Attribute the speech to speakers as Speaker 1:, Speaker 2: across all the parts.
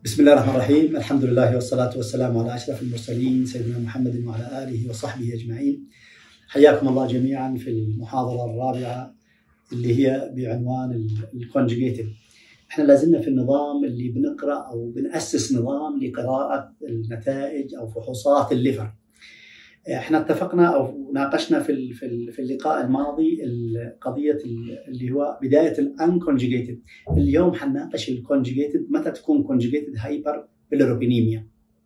Speaker 1: بسم الله الرحمن الرحيم الحمد لله والصلاة والسلام على أشرف المرسلين سيدنا محمد وعلى آله وصحبه أجمعين حياكم الله جميعا في المحاضرة الرابعة اللي هي بعنوان الكونجيجيتد احنا لازلنا في النظام اللي بنقرأ أو بنأسس نظام لقراءة النتائج أو فحوصات الليفر احنا اتفقنا او ناقشنا في في اللقاء الماضي قضيه اللي هو بدايه الانكونجيجيتد اليوم حنناقش الكونجيجيتد متى تكون كونجيجيتد هايبر بيلروبينيميا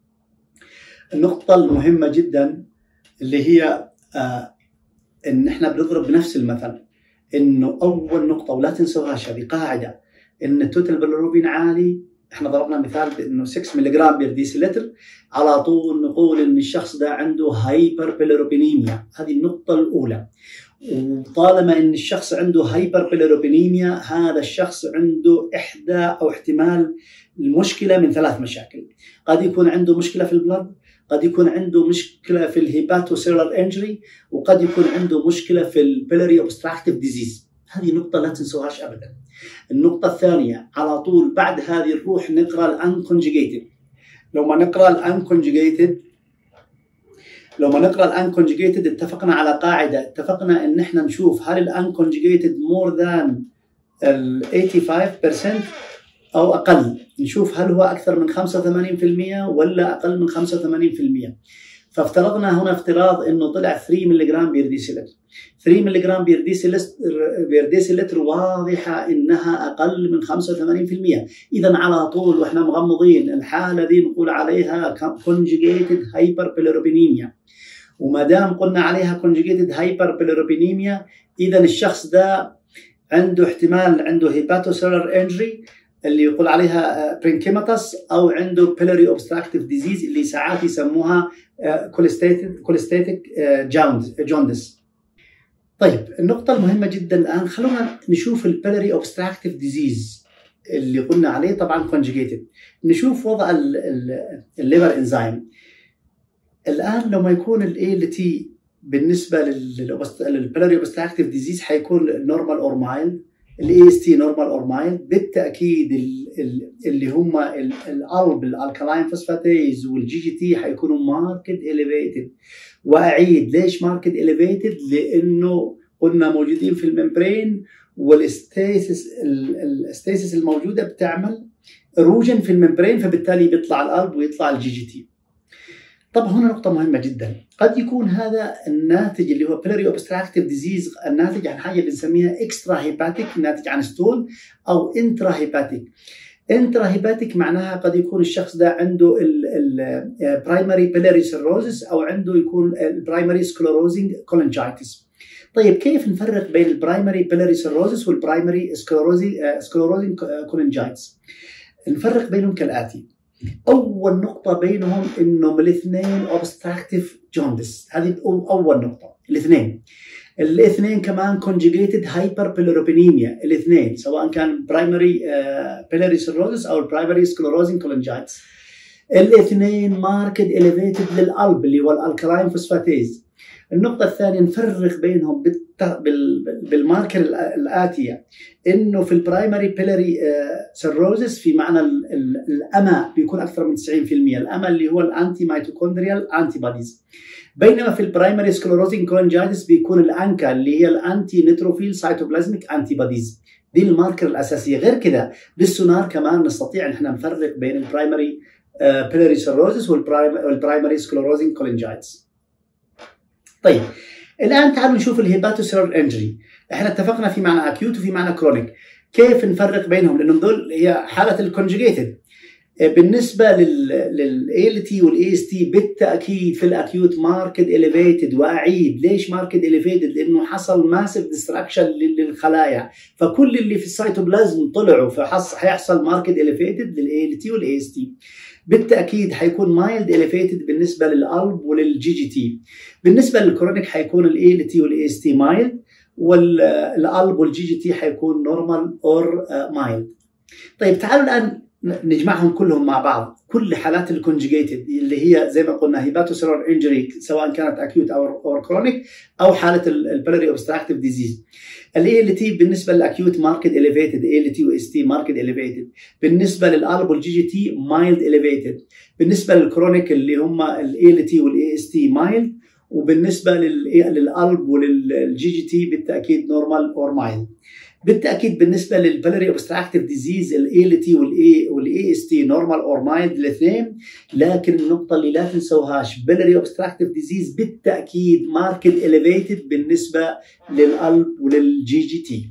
Speaker 1: النقطه المهمه جدا اللي هي آه ان احنا بنضرب بنفس المثل انه اول نقطه ولا تنسوهاش هذه قاعده ان التوتال بيلروبين عالي احنا ضربنا مثال بانه 6 ملغ بير ديسيلتر على طول نقول ان الشخص ده عنده هايبر بيلروبينيميا هذه النقطه الاولى وطالما ان الشخص عنده هايبر بيلروبينيميا هذا الشخص عنده احدى او احتمال المشكله من ثلاث مشاكل قد يكون عنده مشكله في البلد قد يكون عنده مشكله في الهيباتو سيلر انجري وقد يكون عنده مشكله في البيلري اوبستراكتيف ديزيز هذه نقطة لا تنسوهاش أبدا. النقطة الثانية على طول بعد هذه نروح نقرأ الأنكونجيجيتد. لو ما نقرأ الأنكونجيجيتد لو ما نقرأ الأنكونجيجيتد اتفقنا على قاعدة اتفقنا إن احنا نشوف هل الأنكونجيجيتد مور ذان ال 85% أو أقل. نشوف هل هو أكثر من 85% ولا أقل من 85%. فافترضنا هنا افتراض انه طلع 3 ملغ بير ديسيلتر 3 ملغ بير ديسيلتر بير ديسيلتر واضحه انها اقل من 85% اذا على طول واحنا مغمضين الحاله دي نقول عليها كونجيجيتد هايبر بيلروبينيميا وما دام قلنا عليها كونجيجيتد هايبر بيلروبينيميا اذا الشخص ده عنده احتمال عنده هيباتوسيلر انجري اللي يقول عليها برينكيماتس او عنده بيلوري اوبستراكتيف ديزيز اللي ساعات يسموها كوليستاتيك كوليستاتيك جوندس طيب النقطة المهمة جدا الآن خلونا نشوف البيلوري اوبستراكتيف ديزيز اللي قلنا عليه طبعا كونجيجيتد نشوف وضع الليفر انزيم الآن لما يكون الاي ال تي بالنسبة للبيلوري اوبستراكتيف ديزيز حيكون نورمال اور مايلد الاي اس تي نورمال اور مايلد بالتاكيد اللي هم الالب الالكلاين فوسفاتيز والجي جي تي حيكونوا ماركت اليفيتد واعيد ليش ماركت اليفيتد؟ لانه قلنا موجودين في الممبرين والاستيسس الاستيسس الموجوده بتعمل اروجن في الممبرين فبالتالي بيطلع الالب ويطلع الجي جي تي. طب هنا نقطة مهمة جدا قد يكون هذا الناتج اللي هو بيلري اوبستراكتيف ديزيز الناتج عن حاجة بنسميها اكسترا هيباتيك ناتج عن ستون أو انترا هيباتيك انترا هيباتيك معناها قد يكون الشخص ده عنده البرايمري بيلري سيروزس أو عنده يكون البرايمري سكلوروزنج كولنجايتس طيب كيف نفرق بين البرايمري بيلري سيروزس والبرايمري سكلوروزنج كولنجايتس نفرق بينهم كالآتي اول نقطه بينهم انهم الاثنين اوبستراكتيف جوندس هذه اول نقطه الاثنين الاثنين كمان كونجيجيتد هايبر بيلروبينيميا الاثنين سواء كان برايمري بيلاري سيروزس او البرايمري سكلوروزين كولنجايتس الاثنين ماركت اليفيتد للقلب اللي هو الالكلاين فوسفاتيز النقطة الثانية نفرق بينهم بالماركر الآتية إنه في البرايمري بيلاري سيروزس في معنى الأما بيكون أكثر من 90% الأما اللي هو الأنتي ميتوكوندريال أنتي بوديز بينما في البرايمري سكلوروزين كولنجايتس بيكون الأنكا اللي هي الأنتي نيتروفيل سايتوبلازميك أنتي بوديز دي الماركر الأساسية غير كده بالسونار كمان نستطيع إن احنا نفرق بين البرايمري بيلاري سيروزس والبرايمري سكلوروزين كولنجايتس طيب الان تعالوا نشوف الهيباتوسيلر انجري احنا اتفقنا في معنى اكيوت وفي معنى كرونيك كيف نفرق بينهم لانهم دول هي حاله الكونجيجيتد بالنسبه للاي ال تي والاي اس تي بالتاكيد في الاكيوت ماركت اليفيتد واعيد ليش ماركت اليفيتد؟ لانه حصل ماسيف ديستراكشن للخلايا فكل اللي في السيتوبلازم طلعوا فحيحصل ماركت اليفيتد للاي ال تي والاي اس تي بالتاكيد حيكون مايلد اليفيتد بالنسبه للقلب وللجي جي تي بالنسبه للكرونيك حيكون الاي ال تي والاي اس تي مايلد والقلب والجي جي تي حيكون نورمال اور مايلد طيب تعالوا الان نجمعهم كلهم مع بعض كل حالات الكونجيجيتد اللي هي زي ما قلنا هيباتوسيلر انجري سواء كانت اكيوت او او كرونيك او حاله البلري اوبستراكتيف ديزيز الاي ال تي بالنسبه للاكيوت ماركت اليفيتد اي ال تي واس تي ماركت اليفيتد بالنسبه للالب والجي جي تي مايلد اليفيتد بالنسبه للكرونيك اللي هم الاي ال تي والاي اس تي مايلد وبالنسبه للقلب وللجي جي تي بالتاكيد نورمال اور مايلد بالتاكيد بالنسبه للبلري اوبستراكتيف ديزيز الاي ال تي والاي والاي اس تي نورمال اور مايلد الاثنين لكن النقطه اللي لا تنسوهاش بلري اوبستراكتيف ديزيز بالتاكيد ماركت اليفيتد بالنسبه للقلب وللجي جي تي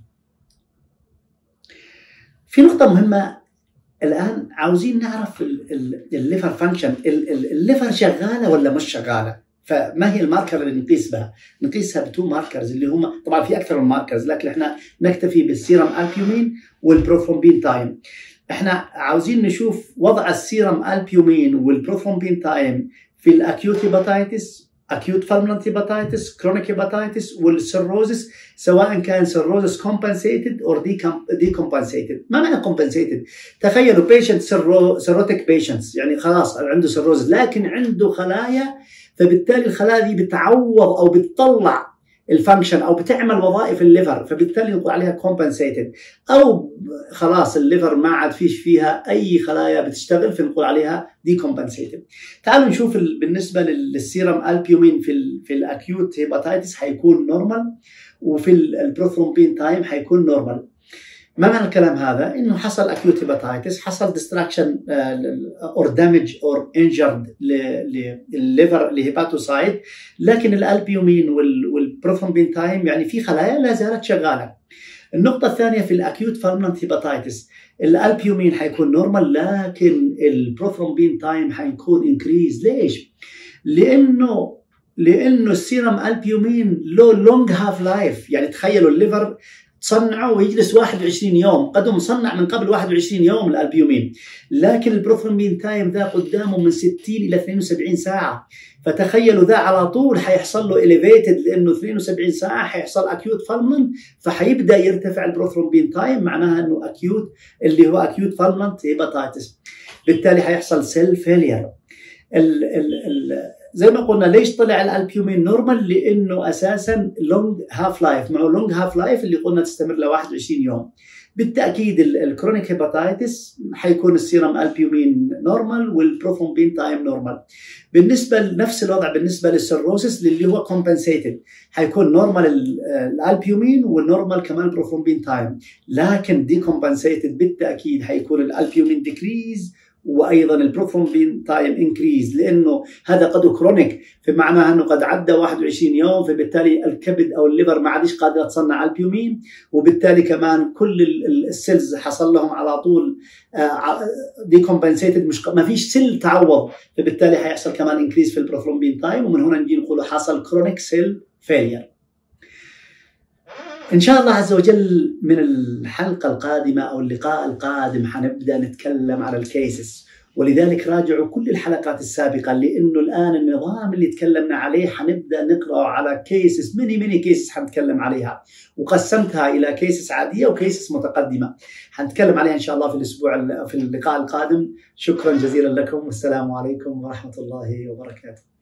Speaker 1: في نقطه مهمه الان عاوزين نعرف الليفر فانكشن الليفر شغاله ولا مش شغاله فما هي الماركر اللي نقيس بها؟ نقيسها بتو ماركرز اللي هم طبعا في اكثر من ماركرز لكن احنا نكتفي بالسيرم البيومين والبروثرومبين تايم. احنا عاوزين نشوف وضع السيرم البيومين والبروثرومبين تايم في الاكيوت هيباتيتس اكيوت فالمنت هيباتيتس كرونيك هيباتيتس والسيروزس سواء كان سيروزس كومبنسيتد اور دي كومبنسيتد ما معنى كومبنسيتد تخيلوا بيشنت سيروتيك بيشنتس يعني خلاص عنده سيروزس لكن عنده خلايا فبالتالي الخلايا دي بتعوض او بتطلع الفانكشن او بتعمل وظائف الليفر فبالتالي نقول عليها كومبنسيتد او خلاص الليفر ما عاد فيش فيها اي خلايا بتشتغل فنقول عليها دي كومبنسيتد تعالوا نشوف بالنسبه للسيرم البيومين في ال في الاكيوت هيباتيتس حيكون نورمال وفي البروثرومبين تايم حيكون نورمال ما معنى الكلام هذا؟ انه حصل اكيوت هيباتيتس، حصل ديستراكشن اور دامج اور انجرد للليفر لهيباتوسايت، لكن الالبيومين والبروثرومبين تايم يعني في خلايا لا زالت شغاله. النقطة الثانية في الاكيوت فالمنت هيباتيتس، الالبيومين حيكون نورمال لكن البروثرومبين تايم حيكون انكريز، ليش؟ لانه لانه السيرم البيومين له لونج هاف لايف، يعني تخيلوا الليفر تصنعه ويجلس 21 يوم قد مصنع من قبل 21 يوم الالبيومين لكن البروثرومبين تايم ذا قدامه من 60 الى 72 ساعه فتخيلوا ذا على طول حيحصل له اليفيتد لانه 72 ساعه حيحصل اكيوت فالمنت فحيبدا يرتفع البروثرومبين تايم معناها انه اكيوت اللي هو اكيوت فالمنت هيباتايتس بالتالي حيحصل سيل فيلير ال ال ال زي ما قلنا ليش طلع الالبيومين نورمال؟ لانه اساسا لونج هاف لايف معه لونج هاف لايف اللي قلنا تستمر ل 21 يوم. بالتاكيد الكرونيك هيباتايتس حيكون السيرم البيومين نورمال والبروثرومبين تايم نورمال. بالنسبه لنفس الوضع بالنسبه للسيروسس اللي هو كومبنسيتد حيكون نورمال الالبيومين والنورمال كمان البروثرومبين تايم لكن دي كومبنسيتد بالتاكيد حيكون الالبيومين ديكريز وايضا البروثرومبين تايم انكريز لانه هذا قد كرونيك فمعناها انه قد عدى 21 يوم فبالتالي الكبد او الليفر ما عادش قادره تصنع البيومين وبالتالي كمان كل السيلز حصل لهم على طول ديكومبنسيتد مش ما فيش سيل تعوض فبالتالي حيحصل كمان انكريز في البروثرومبين تايم ومن هنا نجي نقول حصل كرونيك سيل فيلير إن شاء الله عز وجل من الحلقة القادمة أو اللقاء القادم حنبدأ نتكلم على الكيسز ولذلك راجعوا كل الحلقات السابقة لأنه الآن النظام اللي تكلمنا عليه حنبدأ نقرأ على كيسز ميني ميني كيسز حنتكلم عليها وقسمتها إلى كيسز عادية وكيسز متقدمة حنتكلم عليها إن شاء الله في الأسبوع في اللقاء القادم شكرا جزيلا لكم والسلام عليكم ورحمة الله وبركاته